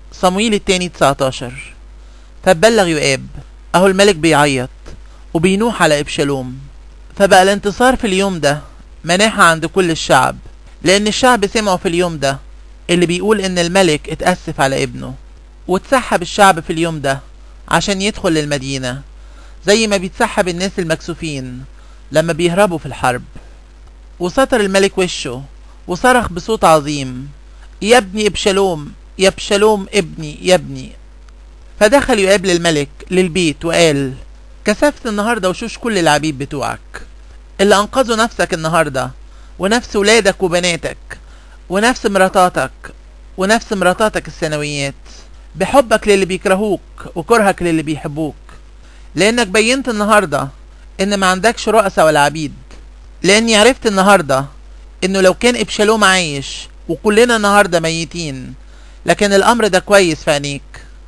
صمويل التاني 19 فبلغ يؤاب اهو الملك بيعيط وبينوح على ابشالوم فبقى الانتصار في اليوم ده مناحة عند كل الشعب لان الشعب سمعوا في اليوم ده اللي بيقول ان الملك اتأسف على ابنه واتسحب الشعب في اليوم ده عشان يدخل للمدينة زي ما بيتسحب الناس المكسوفين لما بيهربوا في الحرب وسطر الملك وشه وصرخ بصوت عظيم يا ابني ابشالوم يا ابشالوم ابني يا ابني فدخل يقابل الملك للبيت وقال كسفت النهارده وشوش كل العبيد بتوعك اللي انقذوا نفسك النهارده ونفس ولادك وبناتك ونفس مراتاتك ونفس مراتاتك الثانويات بحبك للي بيكرهوك وكرهك للي بيحبوك لانك بينت النهارده ان ما عندكش رؤساء ولا عبيد لاني عرفت النهارده انه لو كان ابشالوم عايش وكلنا النهارده ميتين لكن الامر ده كويس في عينيك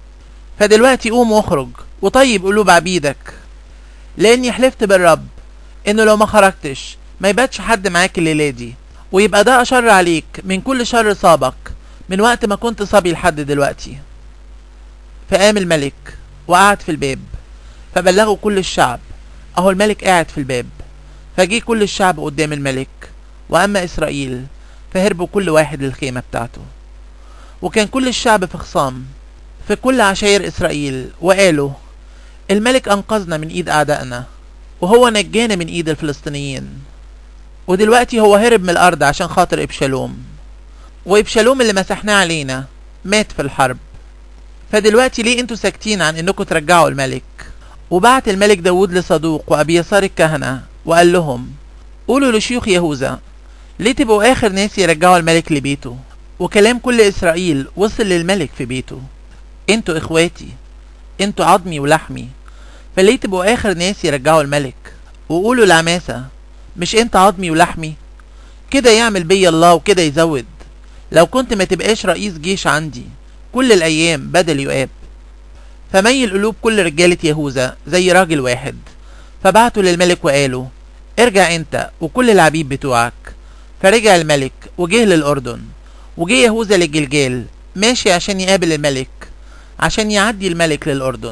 فدلوقتي قوم واخرج وطيب قلوب عبيدك لاني حلفت بالرب انه لو ما خرجتش ما يباتش حد معاك الليله دي ويبقى ده اشر عليك من كل شر صابك من وقت ما كنت صبي لحد دلوقتي فقام الملك وقعد في الباب فبلغوا كل الشعب اهو الملك قاعد في الباب فجي كل الشعب قدام الملك واما اسرائيل فهربوا كل واحد للخيمه بتاعته وكان كل الشعب في خصام في كل عشاير اسرائيل وقالوا الملك انقذنا من ايد اعدائنا وهو نجانا من ايد الفلسطينيين ودلوقتي هو هرب من الارض عشان خاطر ابشالوم وابشالوم اللي مسحناه علينا مات في الحرب فدلوقتي ليه انتوا ساكتين عن انكم ترجعوا الملك وبعت الملك داود لصدوق وابيسار الكهنة وقال لهم قولوا لشيوخ يهوذا ليه تبقوا اخر ناس يرجعوا الملك لبيته وكلام كل اسرائيل وصل للملك في بيته انتوا اخواتي انتوا عظمي ولحمي فليه تبقوا اخر ناس يرجعوا الملك وقولوا لعماسة مش انت عظمي ولحمي كده يعمل بيا الله وكده يزود لو كنت ما تبقاش رئيس جيش عندي كل الايام بدل يؤاب فميل قلوب كل رجالة يهوذا زي راجل واحد فبعتوا للملك وقالوا ارجع انت وكل العبيد بتوعك فرجع الملك وجه للأردن وجه يهوذا للجلجال ماشي عشان يقابل الملك عشان يعدي الملك للأردن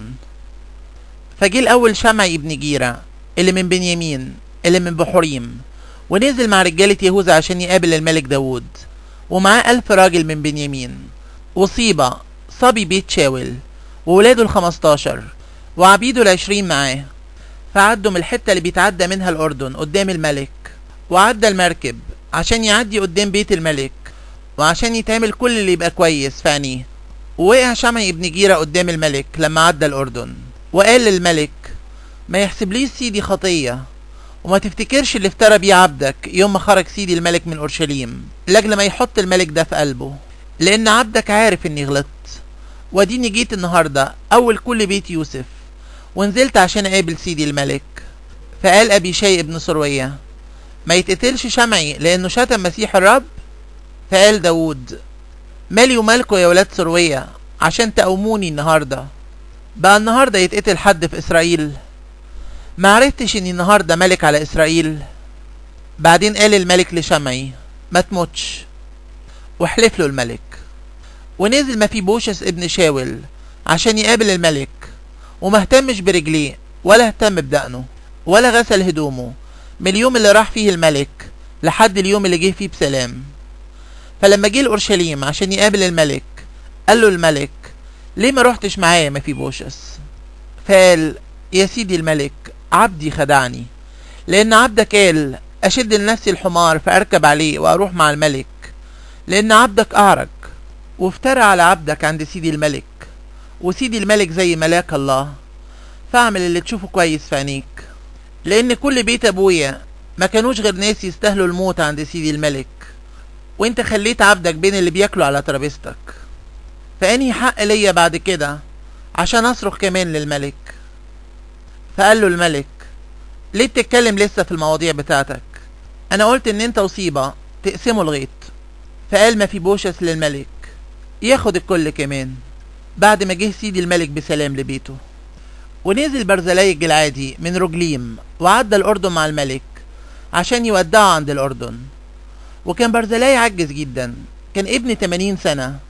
فجه الأول شمعي ابن جيرة اللي من بنيامين اللي من بحوريم ونزل مع رجالة يهوذا عشان يقابل الملك داوود ومعاه ألف راجل من بنيامين وصيبة صبي بيت شاول وولاده الخمستاشر وعبيده العشرين معاه فعدوا من الحتة اللي بيتعدى منها الأردن قدام الملك وعدى المركب عشان يعدي قدام بيت الملك وعشان يتعمل كل اللي يبقى كويس في عينيه ووقع شمعي ابن جيرة قدام الملك لما عدى الأردن وقال للملك ما يحسبليش سيدي خطية وما تفتكرش اللي افترى بيه عبدك يوم ما خرج سيدي الملك من أورشليم لأجل ما يحط الملك ده في قلبه لأن عبدك عارف إني غلطت واديني جيت النهاردة أول كل بيت يوسف ونزلت عشان أقابل سيدي الملك فقال أبي شيء ابن سروية ما يتقتلش شمعي لأنه شتم مسيح الرب فقال داود مالي ومالكوا يا ولاد سروية عشان تقوموني النهاردة بقى النهاردة يتقتل حد في إسرائيل ما عرفتش إني النهاردة ملك على إسرائيل بعدين قال الملك لشمعي ما تموتش وحلف له الملك ونزل ما في بوشس ابن شاول عشان يقابل الملك وما اهتمش برجليه ولا اهتم بدقنه ولا غسل هدومه من اليوم اللي راح فيه الملك لحد اليوم اللي جه فيه بسلام فلما جه لأورشليم عشان يقابل الملك قال له الملك ليه ما رحتش معايا ما في بوشس فقال يا سيدي الملك عبدي خدعني لأن عبدك قال أشد لنفسي الحمار فأركب عليه وأروح مع الملك لأن عبدك أعرج وافترى على عبدك عند سيدي الملك وسيدي الملك زي ملاك الله فاعمل اللي تشوفه كويس في عينيك لأن كل بيت أبويا ما كانوش غير ناس يستاهلوا الموت عند سيدي الملك وانت خليت عبدك بين اللي بياكلوا على ترابيزتك فأنهي حق ليا بعد كده عشان أصرخ كمان للملك فقال له الملك ليه بتتكلم لسه في المواضيع بتاعتك أنا قلت إن أنت وصيبة تقسموا الغيط فقال ما في بوشس للملك ياخد الكل كمان بعد ما جه سيدي الملك بسلام لبيته ونزل برزلاي الجلعادي من رجليم وعدى الأردن مع الملك عشان يودعه عند الأردن وكان برزلاي عجز جدا كان ابن 80 سنة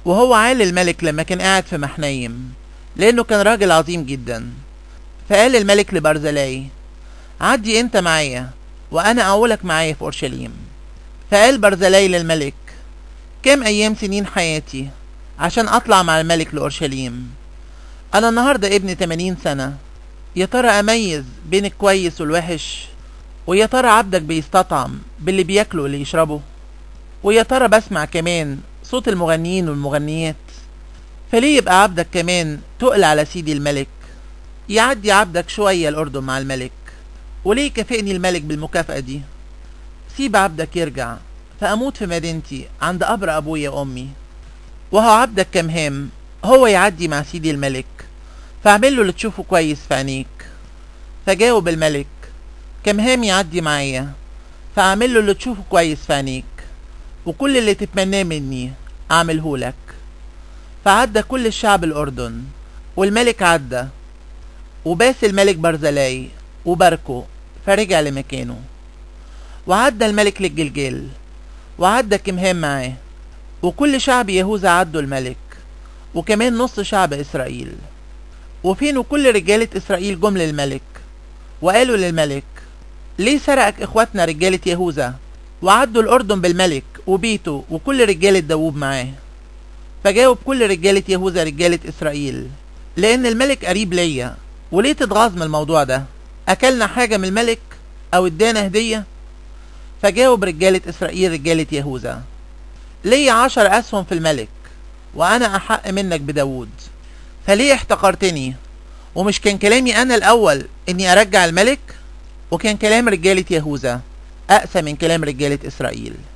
وهو عال الملك لما كان قاعد في محنيم لأنه كان راجل عظيم جدا فقال الملك لبرزلاي عدي انت معايا وأنا أقولك معايا في أورشليم فقال برزلاي للملك كم أيام سنين حياتي عشان أطلع مع الملك لأورشليم أنا النهاردة ابن 80 سنة يا ترى أميز بين الكويس والوحش ويا ترى عبدك بيستطعم باللي بياكله واللي يشربه ويا ترى بسمع كمان صوت المغنيين والمغنيات فليه يبقى عبدك كمان تقل على سيدي الملك يعدي عبدك شوية الأردن مع الملك وليه كافئني الملك بالمكافأة دي سيب عبدك يرجع فأموت في مدينتي عند قبر أبويا وأمي وهو عبدك كمهام هو يعدي مع سيدي الملك فاعمل له اللي تشوفه كويس في عينيك فجاوب الملك كمهام يعدي معايا فاعمل له اللي تشوفه كويس في عينيك وكل اللي تتمناه مني اعمله لك فعدى كل الشعب الاردن والملك عدى وباس الملك برزلاي وباركه فرجع لمكانه وعدى الملك للجلجال وعدى كمهام معاه وكل شعب يهوذا عدوا الملك وكمان نص شعب إسرائيل وفين كل رجالة إسرائيل جم للملك وقالوا للملك ليه سرقك إخواتنا رجالة يهوذا وعدوا الأردن بالملك وبيته وكل رجالة داوود معاه فجاوب كل رجالة يهوذا رجالة إسرائيل لأن الملك قريب ليا وليه تتغاظ من الموضوع ده أكلنا حاجة من الملك أو ادانا هدية فجاوب رجالة إسرائيل رجالة يهوذا ليا عشر أسهم في الملك وأنا أحق منك بداود فليه احتقرتني ومش كان كلامي أنا الأول إني أرجع الملك وكان كلام رجالة يهوذا أقسى من كلام رجالة إسرائيل